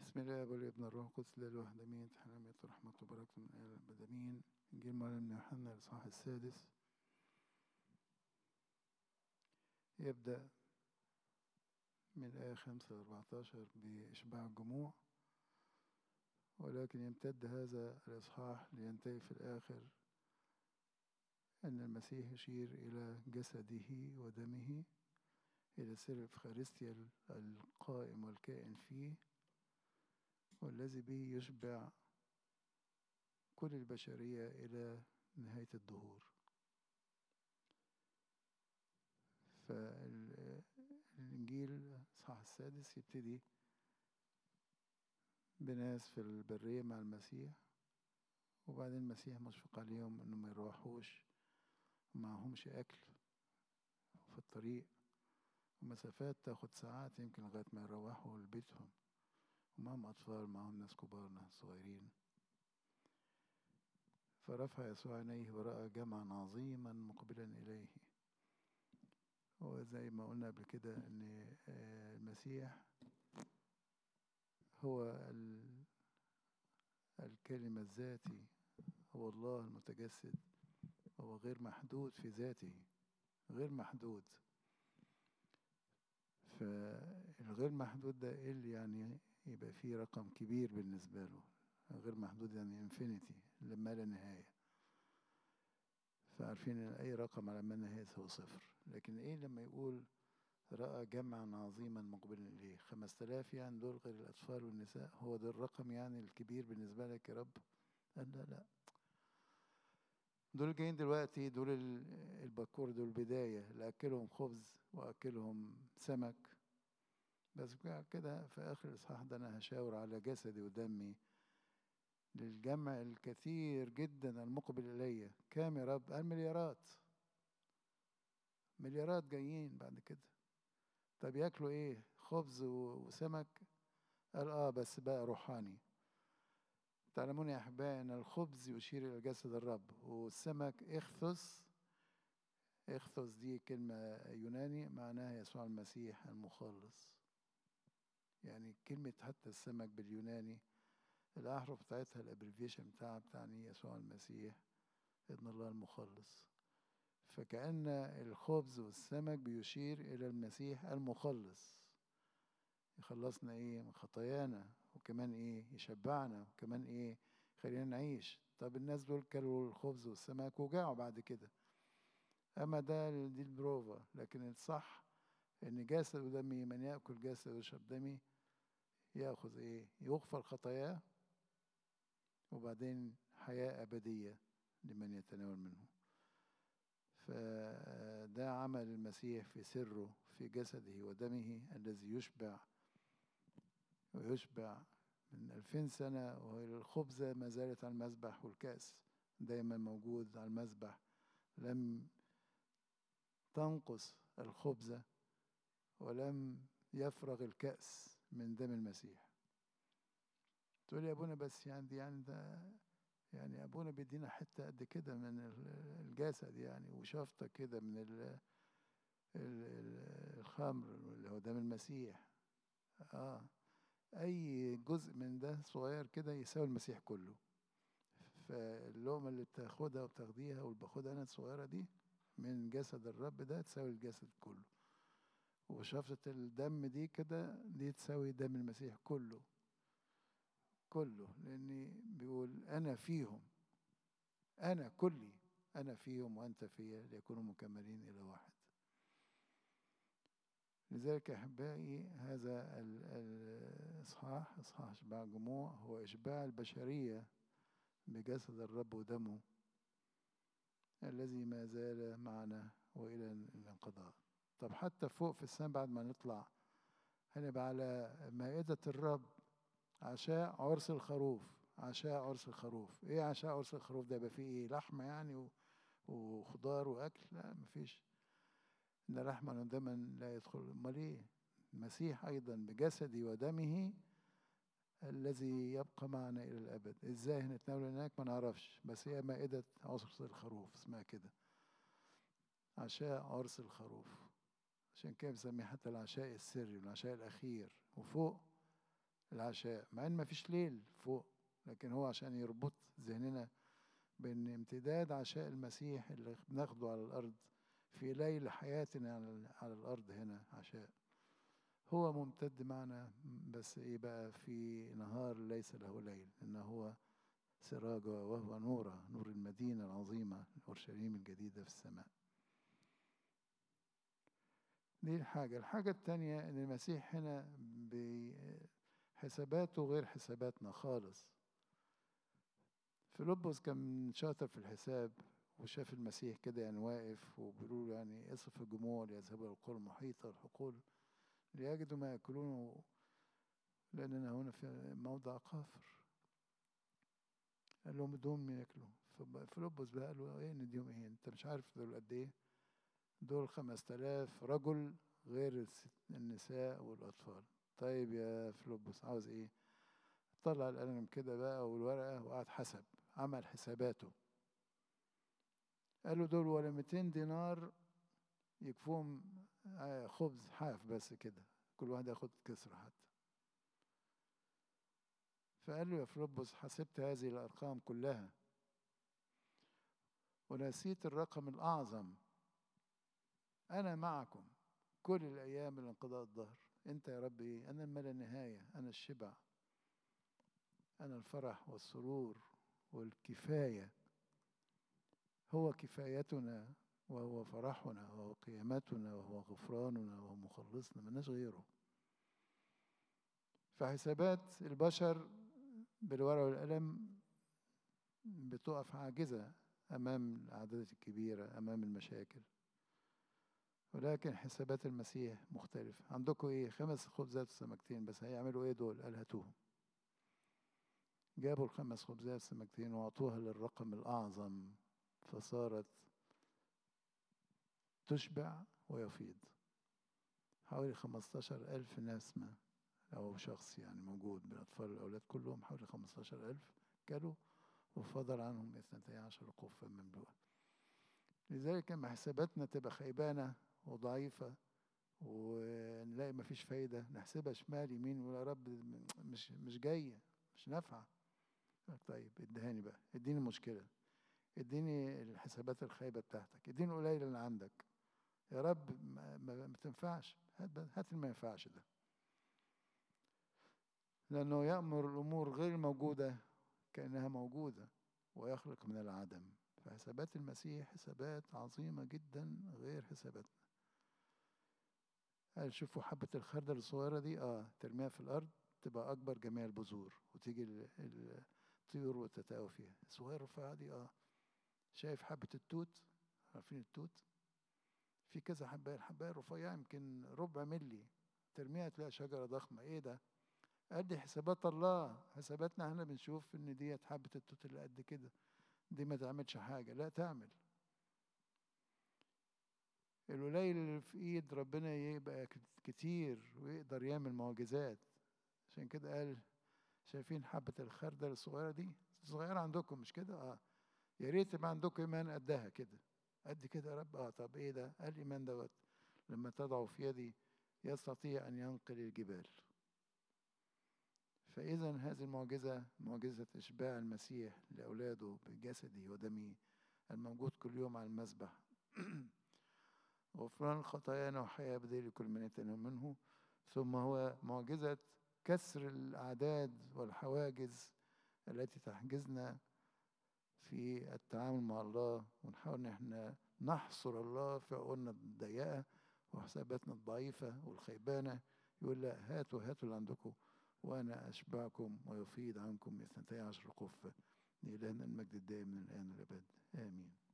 بسم الله والابن الروح القدس لا الواحد امين تحنمية ورحمة وبركة من آل البدمين انجيل معلمنا يوحنا الاصحاح السادس يبدأ من الآية خمسة لأربعتاشر بإشباع الجموع ولكن يمتد هذا الإصحاح لينتهي في الآخر أن المسيح يشير إلى جسده ودمه إلى سر الإفخارستيا القائم والكائن فيه والذي به يشبع كل البشرية إلى نهاية الدهور فالإنجيل الإصحاح السادس يبتدي بناس في البرية مع المسيح وبعدين المسيح مشفق عليهم إنهم ما يروحوش ومعهمش أكل في الطريق ومسافات تاخد ساعات يمكن لغاية ما يروحوا لبيتهم ومعهم أطفال معهم ناس كبار ناس صغيرين فرفع يسوع عينيه ورأى جمعا عظيما مقبلا إليه وزي ما قلنا قبل كده إن المسيح هو الكلمة الذاتي هو الله المتجسد هو غير محدود في ذاته غير محدود فالغير محدود ده ايه اللي يعني يبقى فيه رقم كبير بالنسبة له غير محدود يعني انفينيتي لما لا نهاية فعارفين ان اي رقم على ما نهاية هو صفر لكن ايه لما يقول رأى جمعا عظيما مقبلا إليه خمس تلاف يعني دول غير الأطفال والنساء هو ده الرقم يعني الكبير بالنسبة لك يا رب قال لا لا دول جايين دلوقتي دول البكور دول البداية اللي أكلهم خبز وأكلهم سمك بس كده في آخر الإصحاح ده أنا هشاور على جسدي ودمي للجمع الكثير جدا المقبل إلي كام يا رب؟ قال مليارات مليارات جايين بعد كده طب ياكلوا ايه خبز وسمك قال اه بس بقى روحاني تعلمون يا احبائي ان الخبز يشير الى جسد الرب والسمك اخثس اخثس دي كلمه يوناني معناها يسوع المسيح المخلص يعني كلمه حتى السمك باليوناني الاحرف بتاعتها الابريفيشن بتاعها بتعني يسوع المسيح ابن الله المخلص فكأن الخبز والسمك بيشير إلى المسيح المخلص يخلصنا إيه من خطايانا وكمان إيه يشبعنا وكمان إيه خلينا نعيش طب الناس دول كلوا الخبز والسمك وجاعوا بعد كده أما ده دي البروفا لكن الصح إن جسد ودمي من يأكل جسد ويشرب دمي يأخذ إيه يغفر خطاياه وبعدين حياة أبدية لمن يتناول منه فده عمل المسيح في سره في جسده ودمه الذي يشبع ويشبع من ألفين سنة والخبزة ما زالت على المذبح والكأس دايما موجود على المذبح لم تنقص الخبزة ولم يفرغ الكأس من دم المسيح تقول يا ابونا بس يعني دي يعني ده يعني ابونا بيدينا حته قد كده من الجسد يعني وشفطه كده من الخمر اللي هو دم المسيح اه اي جزء من ده صغير كده يساوي المسيح كله فاللقمه اللي بتاخدها وبتاخديها واللي باخدها انا الصغيره دي من جسد الرب ده تساوي الجسد كله وشفطه الدم دي كده دي تساوي دم المسيح كله كله لأني بيقول أنا فيهم أنا كلي أنا فيهم وأنت فيا ليكونوا مكملين إلى واحد لذلك أحبائي هذا الإصحاح إصحاح إشباع الجموع هو إشباع البشرية بجسد الرب ودمه الذي ما زال معنا وإلى الانقضاء طب حتى فوق في السماء بعد ما نطلع هنبقى على مائدة الرب عشاء عرس الخروف عشاء عرس الخروف ايه عشاء عرس الخروف ده يبقى فيه ايه لحمه يعني وخضار واكل لا مفيش ان لحما ودما لا يدخل امال ايه المسيح ايضا بجسدي ودمه الذي يبقى معنا الى الابد ازاي هنتناول هناك ما نعرفش بس هي مائده عرس الخروف اسمها كده عشاء عرس الخروف عشان كده بنسميه حتى العشاء السري والعشاء الاخير وفوق العشاء مع ان مفيش ليل فوق لكن هو عشان يربط ذهننا بان امتداد عشاء المسيح اللي بناخده على الارض في ليل حياتنا على الارض هنا عشاء هو ممتد معنا بس ايه بقى في نهار ليس له ليل ان هو سراجا وهو نورا نور المدينة العظيمة أورشليم الجديدة في السماء دي الحاجة الحاجة التانية إن المسيح هنا بحساباته غير حساباتنا خالص فيلبس كان شاطر في الحساب وشاف المسيح كده يعني واقف وبيقولوا يعني اصف الجموع ليذهبوا إلى القرى المحيطة الحقول ليجدوا ما يأكلونه لأننا هنا في موضع قافر قال لهم ادوهم ياكلوا فيلبس بقى قال له ايه نديهم ايه انت مش عارف دول قد ايه دول خمس تلاف رجل غير النساء والأطفال طيب يا فيلبس عاوز ايه طلع القلم كده بقى والورقة وقعد حسب عمل حساباته قال له دول ولا 200 دينار يكفوهم خبز حاف بس كده كل واحد ياخد كسرة حتى فقال له يا فيلبس حسبت هذه الأرقام كلها ونسيت الرقم الأعظم أنا معكم كل الأيام من انقضاء الظهر أنت يا رب إيه؟ أنا ما لا نهاية أنا الشبع أنا الفرح والسرور والكفاية هو كفايتنا وهو فرحنا وهو قيامتنا وهو غفراننا وهو مخلصنا ملناش غيره فحسابات البشر بالورقة والقلم بتقف عاجزة أمام الأعداد الكبيرة أمام المشاكل ولكن حسابات المسيح مختلفة عندكم إيه خمس خبزات وسمكتين بس هيعملوا إيه دول قال هاتوهم جابوا الخمس خبزات وسمكتين وأعطوها للرقم الأعظم فصارت تشبع ويفيض حوالي خمستاشر ألف نسمة أو شخص يعني موجود من الأطفال والأولاد كلهم حوالي خمستاشر ألف كلوا وفضل عنهم اثنتي عشر قفة مملوءة لذلك لما حساباتنا تبقى خيبانة وضعيفة ونلاقي مفيش فايدة نحسبها شمال يمين ونقول يا رب مش مش جاية مش نافعة طيب ادهاني بقى اديني المشكلة اديني الحسابات الخايبة بتاعتك اديني القليل اللي عندك يا رب ما, ما, ما تنفعش هات هات اللي ما ينفعش ده لأنه يأمر الأمور غير موجودة كأنها موجودة ويخلق من العدم فحسابات المسيح حسابات عظيمة جدا غير حساباتنا قال شوفوا حبة الخردل الصغيرة دي اه ترميها في الأرض تبقى أكبر جميع البذور وتيجي الطيور وتتقوى فيها الصغيرة الرفيعة دي اه شايف حبة التوت عارفين التوت في كذا حباية الحباية الرفيعة يمكن ربع ملي ترميها تلاقي شجرة ضخمة ايه ده قال دي حسابات الله حساباتنا احنا بنشوف ان ديت حبة التوت اللي قد كده دي ما تعملش حاجة لا تعمل القليل اللي في ايد ربنا يبقى كتير ويقدر يعمل معجزات عشان كده قال شايفين حبة الخردل الصغيرة دي صغيرة عندكم مش كده اه يا ريت يبقى عندكم ايمان قدها كده قد كده يا رب اه طب ايه ده قال الايمان دوت لما تضعه في يدي يستطيع ان ينقل الجبال فإذا هذه المعجزة معجزة إشباع المسيح لأولاده بجسده ودمه الموجود كل يوم على المذبح غفران خطايانا وحياة بديل كل من يتنم منه ثم هو معجزة كسر الأعداد والحواجز التي تحجزنا في التعامل مع الله ونحاول ان احنا نحصر الله في عقولنا الضيقة وحساباتنا الضعيفة والخيبانة يقول لا هاتوا هاتوا اللي عندكم وأنا أشبعكم ويفيض عنكم اثنتي عشر قفة لإلهنا المجد الدائم من الآن والأبد آمين